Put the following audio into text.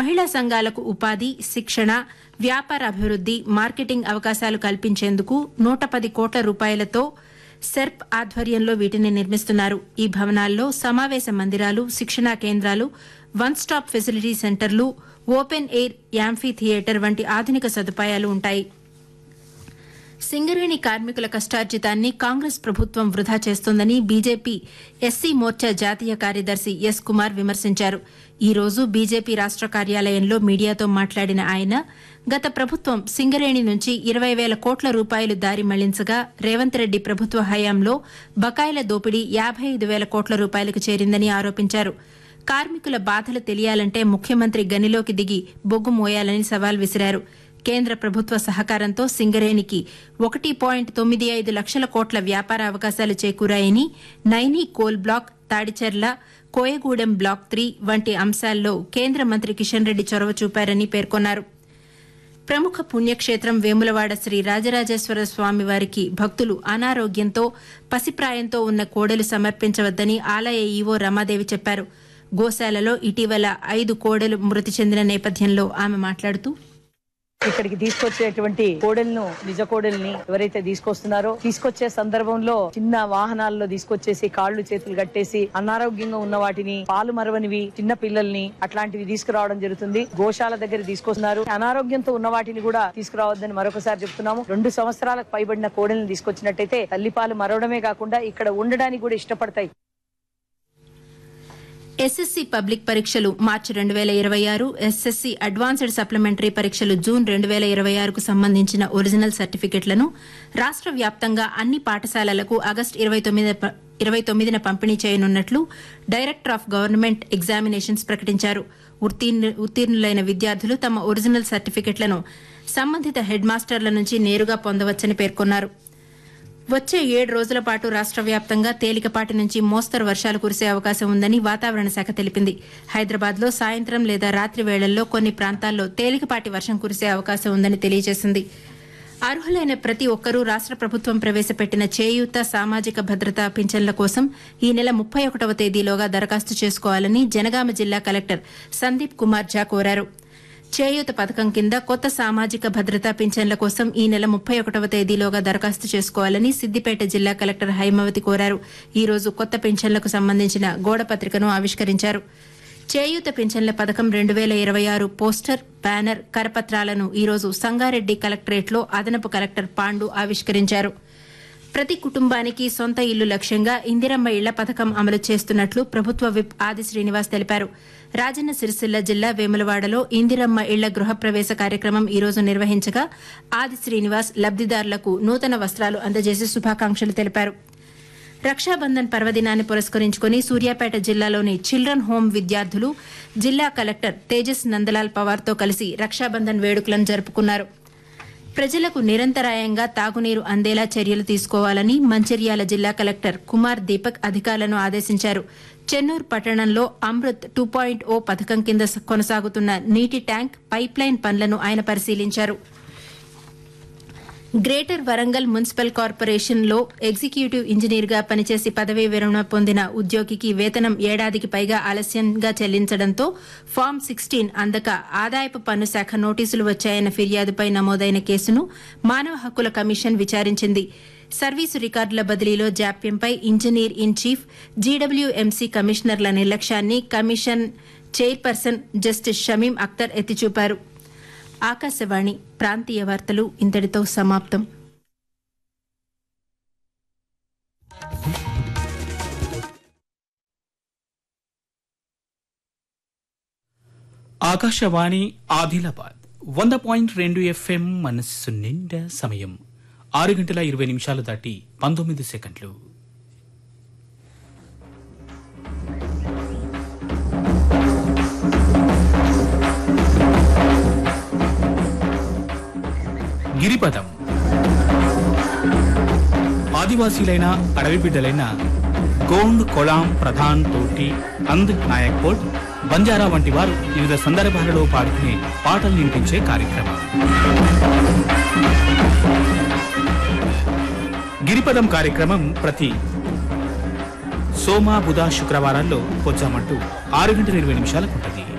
మహిళా సంఘాలకు ఉపాధి శిక్షణ వ్యాపార అభివృద్ది మార్కెటింగ్ అవకాశాలు కల్పించేందుకు నూట పది కోట్ల రూపాయలతో సెర్ప్ ఆధ్వర్యంలో వీటిని నిర్మిస్తున్నారు ఈ భవనాల్లో సమావేశ మందిరాలు శిక్షణా కేంద్రాలు వన్ స్టాప్ ఫెసిలిటీ సెంటర్లు ఓపెన్ ఎయిర్ యాంఫీ థియేటర్ వంటి ఆధునిక సదుపాయాలు ఉంటాయి సింగరేణి కార్మికుల కష్టార్జితాన్ని కాంగ్రెస్ ప్రభుత్వం వృధా చేస్తోందని బీజేపీ ఎస్సీ మోర్చా జాతీయ కార్యదర్శి ఎస్ కుమార్ విమర్శించారు ఈ రోజు బీజేపీ రాష్ట కార్యాలయంలో మీడియాతో మాట్లాడిన ఆయన గత ప్రభుత్వం సింగరేణి నుంచి ఇరవై వేల కోట్ల రూపాయలు దారి మళ్లించగా రేవంత్ రెడ్డి ప్రభుత్వ హయాంలో బకాయిల దోపిడీ యాబై ఐదు వేల కోట్ల రూపాయలకు చేరిందని ఆరోపించారు కార్మికుల బాధలు తెలియాలంటే ముఖ్యమంత్రి గనిలోకి దిగి బొగ్గు మోయాలని సవాల్ విసిరారు కేంద్ర ప్రభుత్వ సహకారంతో సింగరేణికి ఒకటి పాయింట్ తొమ్మిది ఐదు లక్షల కోట్ల వ్యాపార అవకాశాలు చేకూరాయని Naini coal block Tadicherla Koyagudem block three వంటి అంశాల్లో కేంద్ర మంత్రి కిషన్ రెడ్డి చొరవ చూపారని పేర్కొన్నారు ప్రముఖ పుణ్యక్షేత్రం వేములవాడ శ్రీ రాజరాజేశ్వర స్వామి వారికి భక్తులు అనారోగ్యంతో పసిప్రాయంతో ఉన్న కోడలు సమర్పించవద్దని ఆలయ ఈవో రమాదేవి చెప్పారు గోశాలలో ఇటీవల ఐదు కోడలు మృతి చెందిన నేపథ్యంలో ఆమె మాట్లాడుతూ ఇక్కడికి తీసుకొచ్చేటువంటి కోడెలను నిజ కోడల్ని ఎవరైతే తీసుకొస్తున్నారో తీసుకొచ్చే సందర్భంలో చిన్న వాహనాల్లో తీసుకొచ్చేసి కాళ్ళు చేతులు కట్టేసి అనారోగ్యంగా ఉన్న వాటిని పాలు మరవనివి చిన్న పిల్లల్ని అట్లాంటివి తీసుకురావడం జరుగుతుంది గోశాల దగ్గర తీసుకొస్తున్నారు అనారోగ్యంతో ఉన్న వాటిని కూడా తీసుకురావద్దని మరొకసారి చెప్తున్నాము రెండు సంవత్సరాలకు పైబడిన కోడెలను తీసుకొచ్చినట్టయితే తల్లిపాలు మరవడమే కాకుండా ఇక్కడ ఉండడానికి కూడా ఇష్టపడతాయి ఎస్ఎస్సీ పబ్లిక్ పరీక్షలు మార్చి రెండు వేల ఇరవై ఆరు ఎస్ఎస్సీ అడ్వాన్స్డ్ సప్లిమెంటరీ పరీక్షలు జూన్ రెండు వేల ఇరవై ఆరుకు సంబంధించిన ఒరిజినల్ సర్టిఫికెట్లను రాష్ట వ్యాప్తంగా అన్ని పాఠశాలలకు ఆగస్టు ఇరవై తొమ్మిది ఇరవై తొమ్మిదిన పంపిణీ చేయనున్నట్లు డైరెక్టర్ ఆఫ్ గవర్నమెంట్ ఎగ్జామినేషన్స్ ప్రకటించారు ఉత్తీర్ణు- ఉత్తీర్ణులైన విద్యార్థులు తమ ఒరిజినల్ సర్టిఫికెట్లను సంబంధిత హెడ్ మాస్టర్ల నుంచి నేరుగా పొందవచ్చని పేర్కొన్నారు వచ్చే ఏడు రోజుల పాటు రాష్ట వ్యాప్తంగా తేలికపాటి నుంచి మోస్తరు వర్షాలు కురిసే అవకాశం ఉందని వాతావరణ శాఖ తెలిపింది హైదరాబాద్ లో సాయంత్రం లేదా రాత్రి వేళల్లో కొన్ని ప్రాంతాల్లో తేలికపాటి వర్షం కురిసే అవకాశం ఉందని తెలియజేసింది అర్హులైన ప్రతి ఒక్కరూ రాష్ట ప్రభుత్వం ప్రవేశపెట్టిన చేయూత సామాజిక భద్రతా పింఛన్ల కోసం ఈ నెల ముప్పై ఒకటవ తేదీలోగా దరఖాస్తు చేసుకోవాలని జనగామ జిల్లా కలెక్టర్ సందీప్ కుమార్ ఝా కోరారు చేయూత పథకం కింద కొత్త సామాజిక భద్రతా పింఛన్ల కోసం ఈ నెల ముప్పై ఒకటవ తేదీలోగా దరఖాస్తు చేసుకోవాలని సిద్దిపేట జిల్లా కలెక్టర్ హైమవతి కోరారు ఈ రోజు కొత్త పింఛన్లకు సంబంధించిన గోడపత్రికను ఆవిష్కరించారు చేయూత పింఛన్ల పథకం రెండు వేల ఇరవై ఆరు పోస్టర్ బ్యానర్ కరపత్రాలను ఈ రోజు సంగారెడ్డి కలెక్టరేట్లో అదనపు కలెక్టర్ పాండు ఆవిష్కరించారు ప్రతి కుటుంబానికి సొంత ఇల్లు లక్ష్యంగా ఇందిరమ్మ ఇళ్ల పథకం అమలు చేస్తున్నట్లు ప్రభుత్వ విప్ ఆది శ్రీనివాస్ తెలిపారు రాజన్న సిరిసిల్ల జిల్లా వేములవాడలో ఇందిరమ్మ ఇళ్ల గృహప్రవేశ కార్యక్రమం ఈ రోజు నిర్వహించగా ఆది శ్రీనివాస్ లబ్దిదారులకు నూతన వస్త్రాలు అందజేసి శుభాకాంక్షలు తెలిపారు రక్షాబంధన్ పర్వదినాన్ని పురస్కరించుకుని సూర్యాపేట జిల్లాలోని చిల్డ్రన్ హోం విద్యార్థులు జిల్లా కలెక్టర్ తేజస్ నందలాల్ పవార్తో కలిసి రక్షాబంధన్ వేడుకలను జరుపుకున్నారు ప్రజలకు నిరంతరాయంగా తాగునీరు అందేలా చర్యలు తీసుకోవాలని మంచిర్యాల జిల్లా కలెక్టర్ కుమార్ దీపక్ అధికారులను ఆదేశించారు చెన్నూరు పట్టణంలో అమృత్ టూ పాయింట్ ఓ పథకం కింద కొనసాగుతున్న నీటి ట్యాంక్ పైప్లైన్ పనులను ఆయన పరిశీలించారు గ్రేటర్ వరంగల్ మున్సిపల్ కార్పొరేషన్ లో ఎగ్జిక్యూటివ్ ఇంజనీర్ గా పనిచేసి పదవీ విరమణ పొందిన ఉద్యోగికి వేతనం ఏడాదికి పైగా ఆలస్యంగా చెల్లించడంతో ఫామ్ సిక్స్టీన్ అందక ఆదాయపు పన్ను శాఖ నోటీసులు వచ్చాయన్న ఫిర్యాదుపై నమోదైన కేసును మానవ హక్కుల కమిషన్ విచారించింది సర్వీసు రికార్డుల బదిలీలో జాప్యంపై ఇంజనీర్ ఇన్ చీఫ్ జీడబ్ల్యూఎంసీ కమిషనర్ల నిర్లక్ష్యాన్ని commission chairperson justice Shamim Akhtar ఎత్తిచూపారు ఆకాశవాణి ప్రాంతీయ వార్తలు ఇంతటితో సమాప్తం ఆకాశవాణి ఆదిలాబాద్ వంద పాయింట్ రెండు ఎఫ్ఎం మనస్సు నిండా సమయం ఆరు గంటల ఇరవై నిమిషాలు దాటి పంతొమ్మిది సెకండ్లు గిరిపదం ఆదివాసీలైన అడవి బిడ్డలైన గోండ్ కొలాం ప్రధాన్ తోటి అంద్ నాయక్ పోట్ బంజారా వంటి వారు వివిధ సందర్భాలలో పాడుకునే పాటలు వినిపించే కార్యక్రమం గిరిపదం కార్యక్రమం ప్రతి సోమ బుధ శుక్రవారాల్లో పొచ్చామంటూ ఆరు గంటల ఇరవై నిమిషాలకు ఉంటుంది